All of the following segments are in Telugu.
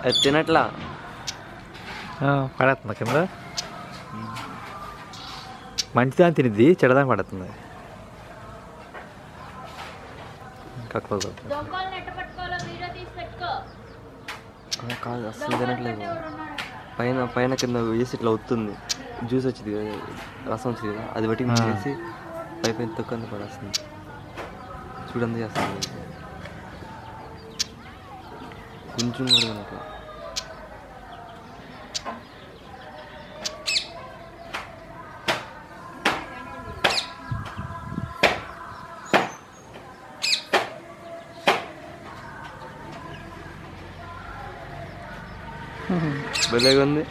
అది తినట్లా ఆ, పడేస్తుందా కింద మంచిదాన్ని తినిద్ది చెడదాన్ని పడుతుంది ఇంకా క్లోజ్ అవుతుంది దొంగల్ని ఎట్ట పట్టుకోవాలో వీడియో తీసి పెట్టుకో ఆ, కాదు అస్సలు తినట్లేదు పైన పైన కింద వేసి ఇట్లా అవుతుంది జ్యూస్ వచ్చింది కదా రసం వచ్చింది కదా అది బట్టి ఆ. వేసి పై పైన తొక్కంది పడేస్తుంది చూడండి చేస్తుంది కొంచెం కూడా తినట్లా భలేగా ఉంది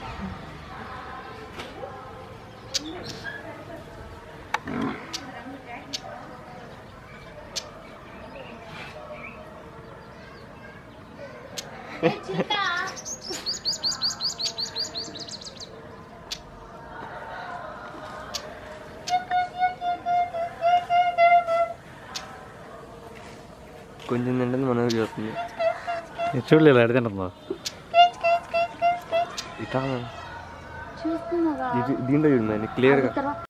కొంచెం తింటే మనం చూస్తుంది ఇది చూడలేదు ఎడ తింటుందో ఇట్లా చూస్తున్నాగా ఇది- దీంట్లో చూడండి క్లియర్గా